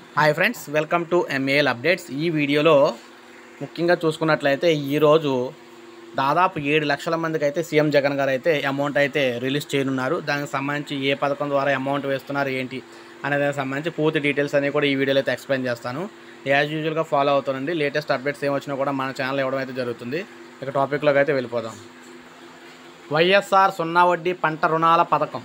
hi friends welcome to MAL updates ఈ వీడియోలో ముఖ్యంగా చూసుకున్నట్లయితే ఈరోజు దాదాపు ఏడు లక్షల మందికి అయితే సీఎం జగన్ గారు అయితే అమౌంట్ అయితే రిలీజ్ చేయనున్నారు దానికి సంబంధించి ఏ పథకం ద్వారా అమౌంట్ వేస్తున్నారు ఏంటి అనే దానికి సంబంధించి పూర్తి డీటెయిల్స్ అనేవి కూడా ఈ వీడియోలో అయితే ఎక్స్ప్లెయిన్ చేస్తాను యాజ్ యూజువల్గా ఫాలో అవుతానండి లేటెస్ట్ అప్డేట్స్ ఏం వచ్చినా కూడా మన ఛానల్ ఇవ్వడం అయితే జరుగుతుంది ఇక టాపిక్లోకి అయితే వెళ్ళిపోదాం వైఎస్ఆర్ సున్నా వడ్డీ పంట రుణాల పథకం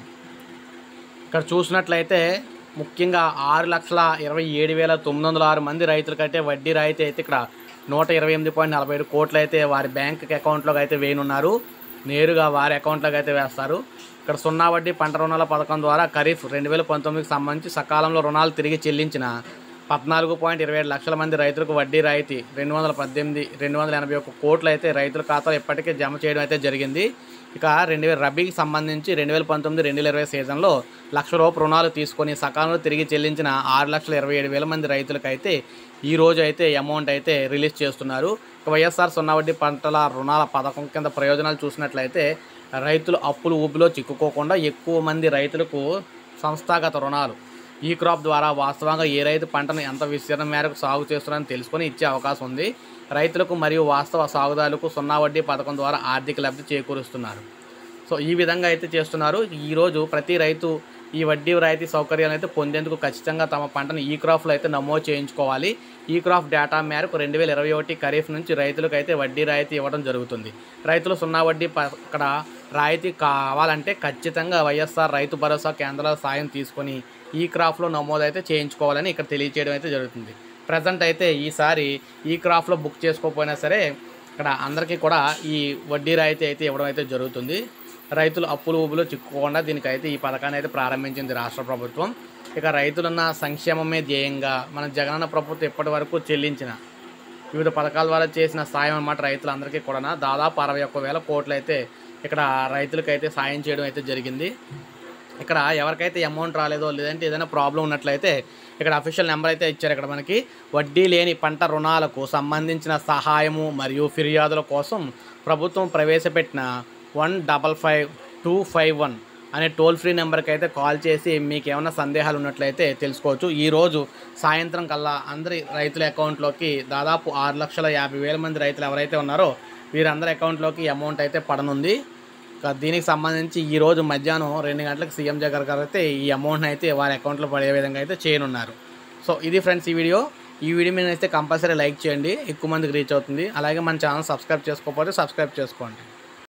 ఇక్కడ చూసినట్లయితే ముఖ్యంగా ఆరు లక్షల ఇరవై ఏడు వేల తొమ్మిది వందల ఆరు మంది రైతులకైతే వడ్డీ రాయితీ అయితే ఇక్కడ నూట ఇరవై ఎనిమిది పాయింట్ నలభై ఏడు కోట్లు అయితే వారి బ్యాంక్ అకౌంట్లోకి అయితే వేయనున్నారు నేరుగా వారి అకౌంట్లోకి అయితే వేస్తారు ఇక్కడ సున్నా వడ్డీ పంట రుణాల పథకం ద్వారా ఖరీఫ్ రెండు వేల పంతొమ్మిదికి సంబంధించి సకాలంలో రుణాలు తిరిగి చెల్లించిన పద్నాలుగు పాయింట్ ఇరవై ఏడు లక్షల మంది రైతులకు వడ్డీ రాయితీ రెండు వందల పద్దెనిమిది రెండు వందల ఎనభై ఒక్క కోట్లు అయితే రైతుల ఖాతాలో ఇప్పటికే జమ చేయడం అయితే జరిగింది ఇక రెండు వేల రబీకి సంబంధించి రెండు వేల పంతొమ్మిది రెండు వేల ఇరవై సీజన్లో లక్ష రూపాయల రుణాలు తీసుకొని సకాలంలో తిరిగి చెల్లించిన ఆరు లక్షల ఇరవై ఏడు వేల మంది రైతులకైతే ఈ రోజు అయితే అమౌంట్ అయితే రిలీజ్ చేస్తున్నారు ఇక వైఎస్ఆర్ సున్నా వడ్డీ పంటల రుణాల పథకం కింద ప్రయోజనాలు చూసినట్లయితే రైతులు అప్పులు ఊబిలో చిక్కుకోకుండా ఎక్కువ మంది రైతులకు సంస్థాగత రుణాలు ఈ క్రాప్ ద్వారా వాస్తవంగా ఏ రైతు పంటను ఎంత విస్తీర్ణం మేరకు సాగు చేస్తున్నారని తెలుసుకొని ఇచ్చే అవకాశం ఉంది రైతులకు మరియు వాస్తవ సాగుదారులకు సున్నా వడ్డీ పథకం ద్వారా ఆర్థిక లబ్ధి చేకూరుస్తున్నారు సో ఈ విధంగా అయితే చేస్తున్నారు ఈరోజు ప్రతి రైతు ఈ వడ్డీ రాయితీ సౌకర్యాలు అయితే పొందేందుకు ఖచ్చితంగా తమ పంటను ఈ క్రాఫ్లో అయితే నమోదు చేయించుకోవాలి ఈ క్రాఫ్ డేటా మేరకు రెండు వేల ఇరవై ఒకటి ఖరీఫ్ నుంచి రైతులకు అయితే వడ్డీ రాయితీ ఇవ్వడం జరుగుతుంది రైతులు సున్నా వడ్డీ ప- ఇక్కడ రాయితీ కావాలంటే ఖచ్చితంగా వైఎస్ఆర్ రైతు భరోసా కేంద్రాల సాయం తీసుకొని ఈ క్రాఫ్లో నమోదు అయితే చేయించుకోవాలని ఇక్కడ తెలియచేయడం అయితే జరుగుతుంది ప్రజెంట్ అయితే ఈసారి ఈ క్రాఫ్లో బుక్ చేసుకోకపోయినా సరే ఇక్కడ అందరికీ కూడా ఈ వడ్డీ రాయితీ అయితే ఇవ్వడం అయితే జరుగుతుంది రైతులు అప్పులు ఊబులు చిక్కుకోకుండా దీనికైతే ఈ పథకాన్ని అయితే ప్రారంభించింది రాష్ట్ర ప్రభుత్వం ఇక రైతులున్న సంక్షేమమే ధ్యేయంగా మన జగనన్న ప్రభుత్వం ఇప్పటి వరకు చెల్లించిన వివిధ పథకాల ద్వారా చేసిన సాయం అన్నమాట రైతులందరికీ కూడా దాదాపు అరవై ఒక్క వేల కోట్లు అయితే ఇక్కడ రైతులకైతే సాయం చేయడం అయితే జరిగింది ఇక్కడ ఎవరికైతే అమౌంట్ రాలేదో లేదంటే ఏదైనా ప్రాబ్లం ఉన్నట్లయితే ఇక్కడ అఫీషియల్ నెంబర్ అయితే ఇచ్చారు ఇక్కడ మనకి వడ్డీ లేని పంట రుణాలకు సంబంధించిన సహాయము మరియు ఫిర్యాదుల కోసం ప్రభుత్వం ప్రవేశపెట్టిన one double five two five one అనే టోల్ ఫ్రీ నెంబర్కి అయితే కాల్ చేసి మీకు ఏమైనా సందేహాలు ఉన్నట్లయితే తెలుసుకోవచ్చు ఈరోజు సాయంత్రం కల్లా అందరి రైతుల అకౌంట్లోకి దాదాపు ఆరు లక్షల యాభై వేల మంది రైతులు ఎవరైతే ఉన్నారో వీరందరి అకౌంట్లోకి అమౌంట్ అయితే పడనుంది ఇక దీనికి సంబంధించి ఈ రోజు మధ్యాహ్నం రెండు గంటలకు సీఎం జగన్ గారు అయితే ఈ అమౌంట్ని అయితే వారి అకౌంట్లో పడే విధంగా అయితే చేయనున్నారు సో ఇది ఫ్రెండ్స్ ఈ వీడియో ఈ వీడియో మీద అయితే కంపల్సరీ లైక్ చేయండి ఎక్కువ మందికి రీచ్ అవుతుంది అలాగే మన ఛానల్ సబ్స్క్రైబ్ చేసుకోకపోతే సబ్స్క్రైబ్ చేసుకోండి